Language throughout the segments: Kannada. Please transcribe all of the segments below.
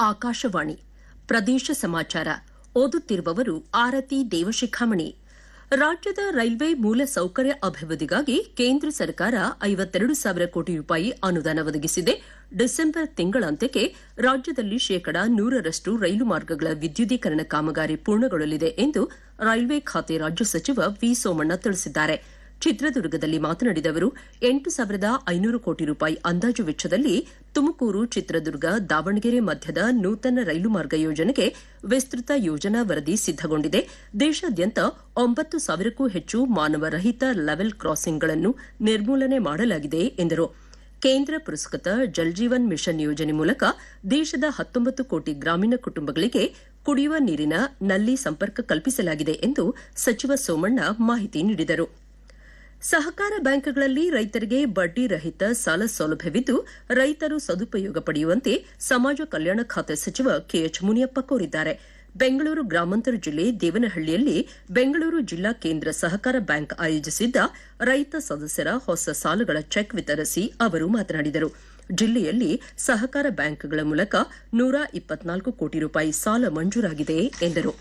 ಆಕಾಶವಾಣಿ ಪ್ರದೇಶ ಸಮಾಚಾರ ಓದುತ್ತಿರುವವರು ಆರತಿ ದೇವಶಿಖಾಮಣಿ ರಾಜ್ಯದ ರೈಲ್ವೆ ಮೂಲ ಸೌಕರ್ಯ ಅಭಿವೃದ್ಧಿಗಾಗಿ ಕೇಂದ್ರ ಸರ್ಕಾರ ಐವತ್ತೆರಡು ಸಾವಿರ ಕೋಟಿ ರೂಪಾಯಿ ಅನುದಾನ ಒದಗಿಸಿದೆ ಡಿಸೆಂಬರ್ ತಿಂಗಳಾಂತ್ಯಕ್ಕೆ ರಾಜ್ಯದಲ್ಲಿ ಶೇಕಡಾ ನೂರರಷ್ಟು ರೈಲು ಮಾರ್ಗಗಳ ವಿದ್ಯುದೀಕರಣ ಕಾಮಗಾರಿ ಪೂರ್ಣಗೊಳ್ಳಲಿದೆ ಎಂದು ರೈಲ್ವೆ ಖಾತೆ ರಾಜ್ಯ ಸಚಿವ ವಿ ಸೋಮಣ್ಣ ತಿಳಿಸಿದ್ದಾರೆ ಚಿತ್ರದುರ್ಗದಲ್ಲಿ ಮಾತನಾಡಿದ ಅವರು ಎಂಟು ಸಾವಿರದ ಐನೂರು ಕೋಟಿ ರೂಪಾಯಿ ಅಂದಾಜು ವೆಚ್ಚದಲ್ಲಿ ತುಮಕೂರು ಚಿತ್ರದುರ್ಗ ದಾವಣಗೆರೆ ಮಧ್ಯದ ನೂತನ ರೈಲು ಮಾರ್ಗ ಯೋಜನೆಗೆ ವಿಸ್ತೃತ ಯೋಜನಾ ವರದಿ ಸಿದ್ದಗೊಂಡಿದೆ ದೇಶಾದ್ಯಂತ ಒಂಬತ್ತು ಸಾವಿರಕ್ಕೂ ಹೆಚ್ಚು ಮಾನವರಹಿತ ಲೆವೆಲ್ ಕ್ರಾಸಿಂಗ್ಗಳನ್ನು ನಿರ್ಮೂಲನೆ ಮಾಡಲಾಗಿದೆ ಎಂದರು ಕೇಂದ್ರ ಪುರಸ್ಕೃತ ಜಲ್ಜೀವನ್ ಮಿಷನ್ ಯೋಜನೆ ಮೂಲಕ ದೇಶದ ಹತ್ತೊಂಬತ್ತು ಕೋಟಿ ಗ್ರಾಮೀಣ ಕುಟುಂಬಗಳಿಗೆ ಕುಡಿಯುವ ನೀರಿನ ನಲ್ಲಿ ಸಂಪರ್ಕ ಕಲ್ಪಿಸಲಾಗಿದೆ ಎಂದು ಸಚಿವ ಸೋಮಣ್ಣ ಮಾಹಿತಿ ನೀಡಿದರು ಸಹಕಾರ ಬ್ಯಾಂಕ್ಗಳಲ್ಲಿ ರೈತರಿಗೆ ಬಡ್ಡಿ ರಹಿತ ಸಾಲ ಸೌಲಭ್ಯವಿದ್ದು ರೈತರು ಸದುಪಯೋಗ ಪಡೆಯುವಂತೆ ಸಮಾಜ ಕಲ್ಯಾಣ ಖಾತೆ ಸಚಿವ ಕೆಎಚ್ ಮುನಿಯಪ್ಪ ಕೋರಿದ್ದಾರೆ ಬೆಂಗಳೂರು ಗ್ರಾಮಾಂತರ ಜಿಲ್ಲೆ ದೇವನಹಳ್ಳಿಯಲ್ಲಿ ಬೆಂಗಳೂರು ಜಿಲ್ಲಾ ಕೇಂದ್ರ ಸಹಕಾರ ಬ್ಯಾಂಕ್ ಆಯೋಜಿಸಿದ್ದ ರೈತ ಸದಸ್ಯರ ಹೊಸ ಸಾಲಗಳ ಚೆಕ್ ವಿತರಿಸಿ ಅವರು ಮಾತನಾಡಿದರು ಜಿಲ್ಲೆಯಲ್ಲಿ ಸಹಕಾರ ಬ್ಯಾಂಕ್ಗಳ ಮೂಲಕ ನೂರ ಇಪ್ಪತ್ನಾಲ್ಕು ಕೋಟಿ ರೂಪಾಯಿ ಸಾಲ ಮಂಜೂರಾಗಿದೆ ಎಂದರು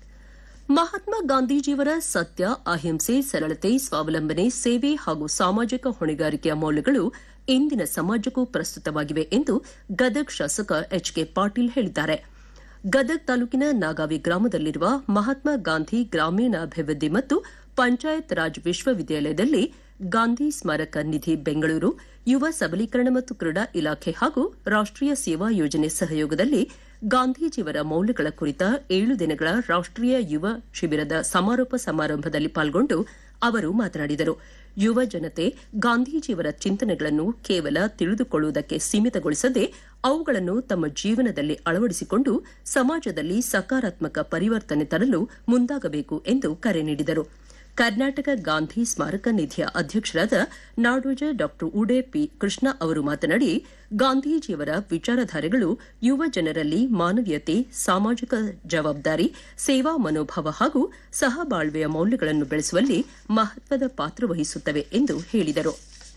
ಮಹಾತ್ಮ ಗಾಂಧೀಜಿಯವರ ಸತ್ಯ ಅಹಿಂಸೆ ಸರಳತೆ ಸ್ವಾವಲಂಬನೆ ಸೇವೆ ಹಾಗೂ ಸಾಮಾಜಿಕ ಹೊಣೆಗಾರಿಕೆಯ ಮೌಲ್ಯಗಳು ಇಂದಿನ ಸಮಾಜಕ್ಕೂ ಪ್ರಸ್ತುತವಾಗಿವೆ ಎಂದು ಗದಗ್ ಶಾಸಕ ಎಚ್ ಕೆ ಪಾಟೀಲ್ ಹೇಳಿದ್ದಾರೆ ಗದಗ್ ತಾಲೂಕಿನ ನಾಗಾವಿ ಗ್ರಾಮದಲ್ಲಿರುವ ಮಹಾತ್ಮ ಗಾಂಧಿ ಗ್ರಾಮೀಣಾಭಿವೃದ್ಧಿ ಮತ್ತು ಪಂಚಾಯತ್ ರಾಜ್ ವಿಶ್ವವಿದ್ಯಾಲಯದಲ್ಲಿ ಗಾಂಧಿ ಸ್ಮಾರಕ ನಿಧಿ ಬೆಂಗಳೂರು ಯುವ ಸಬಲೀಕರಣ ಮತ್ತು ಕ್ರೀಡಾ ಇಲಾಖೆ ಹಾಗೂ ರಾಷ್ಟೀಯ ಸೇವಾ ಯೋಜನೆ ಸಹಯೋಗದಲ್ಲಿ ಗಾಂಧೀಜಿಯವರ ಮೌಲ್ಯಗಳ ಕುರಿತ ಏಳು ದಿನಗಳ ರಾಷ್ಟೀಯ ಯುವ ಶಿಬಿರದ ಸಮಾರೋಪ ಸಮಾರಂಭದಲ್ಲಿ ಪಾಲ್ಗೊಂಡು ಅವರು ಮಾತನಾಡಿದರು ಯುವ ಜನತೆ ಗಾಂಧೀಜಿಯವರ ಚಿಂತನೆಗಳನ್ನು ಕೇವಲ ತಿಳಿದುಕೊಳ್ಳುವುದಕ್ಕೆ ಸೀಮಿತಗೊಳಿಸದೆ ಅವುಗಳನ್ನು ತಮ್ಮ ಜೀವನದಲ್ಲಿ ಅಳವಡಿಸಿಕೊಂಡು ಸಮಾಜದಲ್ಲಿ ಸಕಾರಾತ್ಮಕ ಪರಿವರ್ತನೆ ತರಲು ಮುಂದಾಗಬೇಕು ಎಂದು ಕರೆ ನೀಡಿದರು ಕರ್ನಾಟಕ ಗಾಂಧಿ ಸ್ಮಾರಕ ನಿಧಿಯ ಅಧ್ಯಕ್ಷರಾದ ನಾಡೋಜ ಡಾ ಉಡೆ ಪಿ ಕೃಷ್ಣ ಅವರು ಮಾತನಾಡಿ ಗಾಂಧೀಜಿಯವರ ವಿಚಾರಧಾರೆಗಳು ಯುವ ಜನರಲ್ಲಿ ಮಾನವೀಯತೆ ಸಾಮಾಜಿಕ ಜವಾಬ್ದಾರಿ ಸೇವಾ ಮನೋಭಾವ ಹಾಗೂ ಸಹಬಾಳ್ವೆಯ ಮೌಲ್ಯಗಳನ್ನು ಬೆಳೆಸುವಲ್ಲಿ ಮಹತ್ವದ ಪಾತ್ರ ವಹಿಸುತ್ತವೆ ಎಂದು ಹೇಳಿದರು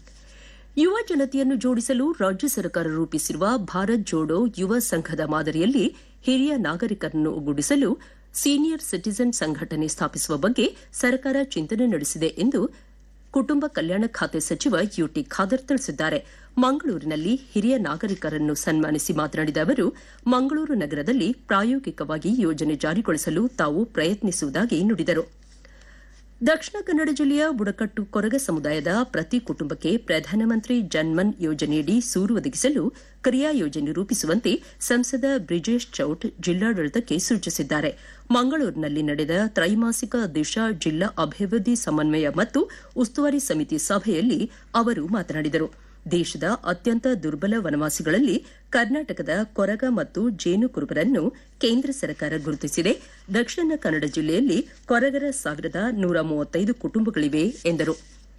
ಯುವ ಜನತೆಯನ್ನು ಜೋಡಿಸಲು ರಾಜ್ಯ ಸರ್ಕಾರ ರೂಪಿಸಿರುವ ಭಾರತ್ ಜೋಡೋ ಯುವ ಸಂಘದ ಮಾದರಿಯಲ್ಲಿ ಹಿರಿಯ ನಾಗರಿಕರನ್ನು ಒಗ್ಗೂಡಿಸಲು ಸೀನಿಯರ್ ಸಿಟಿಜನ್ ಸಂಘಟನೆ ಸ್ಥಾಪಿಸುವ ಬಗ್ಗೆ ಸರ್ಕಾರ ಚಿಂತನೆ ನಡೆಸಿದೆ ಎಂದು ಕುಟುಂಬ ಕಲ್ಯಾಣ ಖಾತೆ ಸಚಿವ ಯುಟಿ ಖಾದರ್ ತಿಳಿಸಿದ್ದಾರೆ ಮಂಗಳೂರಿನಲ್ಲಿ ಹಿರಿಯ ನಾಗರಿಕರನ್ನು ಸನ್ಮಾನಿಸಿ ಮಾತನಾಡಿದ ಅವರು ಮಂಗಳೂರು ನಗರದಲ್ಲಿ ಪ್ರಾಯೋಗಿಕವಾಗಿ ಯೋಜನೆ ಜಾರಿಗೊಳಿಸಲು ತಾವು ಪ್ರಯತ್ನಿಸುವುದಾಗಿ ನುಡಿದರು ದಕ್ಷಿಣ ಕನ್ನಡ ಜಿಲ್ಲೆಯ ಬುಡಕಟ್ಟು ಕೊರಗ ಸಮುದಾಯದ ಪ್ರತಿ ಕುಟುಂಬಕ್ಕೆ ಪ್ರಧಾನಮಂತ್ರಿ ಜನ್ಮನ್ ಯೋಜನೆಯಡಿ ಸೂರು ಒದಗಿಸಲು ಕ್ರಿಯಾ ಯೋಜನೆ ರೂಪಿಸುವಂತೆ ಸಂಸದ ಬ್ರಿಜೇಶ್ ಚೌಟ್ ಜಿಲ್ಲಾಡಳಿತಕ್ಕೆ ಸೂಚಿಸಿದ್ದಾರೆ ಮಂಗಳೂರಿನಲ್ಲಿ ನಡೆದ ತ್ರೈಮಾಸಿಕ ದಿಶಾ ಜಿಲ್ಲಾ ಅಭಿವೃದ್ಧಿ ಸಮನ್ವಯ ಮತ್ತು ಉಸ್ತುವಾರಿ ಸಮಿತಿ ಸಭೆಯಲ್ಲಿ ಅವರು ಮಾತನಾಡಿದರು ದೇಶದ ಅತ್ಯಂತ ದುರ್ಬಲ ವನವಾಸಿಗಳಲ್ಲಿ ಕರ್ನಾಟಕದ ಕೊರಗ ಮತ್ತು ಜೇನು ಕುರುಬರನ್ನು ಕೇಂದ್ರ ಸರ್ಕಾರ ಗುರುತಿಸಿದೆ ದಕ್ಷಿಣ ಕನ್ನಡ ಜಿಲ್ಲೆಯಲ್ಲಿ ಕೊರಗರ ಸಾವಿರದ ನೂರ ಮೂವತ್ತೈದು ಕುಟುಂಬಗಳಿವೆ ಎಂದರು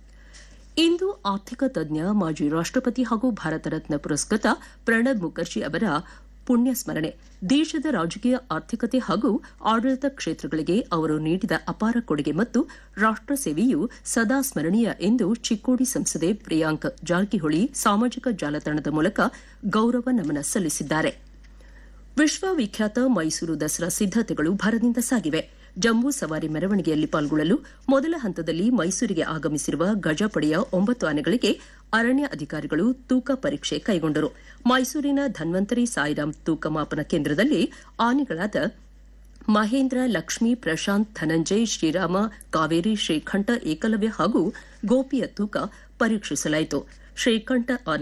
ಇಂದು ಆರ್ಥಿಕ ತಜ್ಞ ಮಾಜಿ ರಾಷ್ಟಪತಿ ಹಾಗೂ ಭಾರತ ರತ್ನ ಪುರಸ್ಕೃತ ಪ್ರಣಬ್ ಮುಖರ್ಜಿ ಅವರ ಪುಣ್ಯ ಸ್ಮರಣೆ ದೇಶದ ರಾಜಕೀಯ ಆರ್ಥಿಕತೆ ಹಾಗೂ ಆಡಳಿತ ಕ್ಷೇತ್ರಗಳಿಗೆ ಅವರು ನೀಡಿದ ಅಪಾರ ಕೊಡುಗೆ ಮತ್ತು ರಾಷ್ಟ ಸೇವೆಯು ಸದಾ ಸ್ಮರಣೀಯ ಎಂದು ಚಿಕ್ಕೋಡಿ ಸಂಸದೆ ಪ್ರಿಯಾಂಕ್ ಜಾರಕಿಹೊಳಿ ಸಾಮಾಜಿಕ ಜಾಲತಾಣದ ಮೂಲಕ ಗೌರವ ನಮನ ಸಲ್ಲಿಸಿದ್ದಾರೆ ವಿಶ್ವವಿಖ್ಯಾತ ಮೈಸೂರು ದಸರಾ ಸಿದ್ದತೆಗಳು ಭರದಿಂದ ಸಾಗಿವೆ ಜಂಬೂ ಸವಾರಿ ಮೆರವಣಿಗೆಯಲ್ಲಿ ಪಾಲ್ಗೊಳ್ಳಲು ಮೊದಲ ಹಂತದಲ್ಲಿ ಮೈಸೂರಿಗೆ ಆಗಮಿಸಿರುವ ಗಜಪಡೆಯ ಒಂಬತ್ತು ಆನೆಗಳಿಗೆ ಅರಣ್ಯ ಅಧಿಕಾರಿಗಳು ತೂಕ ಪರೀಕ್ಷೆ ಕೈಗೊಂಡರು ಮೈಸೂರಿನ ಧನ್ವಂತರಿ ಸಾಯಿರಾಮ್ ತೂಕ ಮಾಪನ ಕೇಂದ್ರದಲ್ಲಿ ಆನೆಗಳಾದ ಮಹೇಂದ್ರ ಲಕ್ಷ್ಮಿ ಪ್ರಶಾಂತ್ ಧನಂಜಯ್ ಶ್ರೀರಾಮ ಕಾವೇರಿ ಶ್ರೀಕಂಠ ಏಕಲವ್ಯ ಹಾಗೂ ಗೋಪಿಯ ತೂಕ ಪರೀಕ್ಷಿಸಲಾಯಿತು ಶ್ರೀಕಂಠ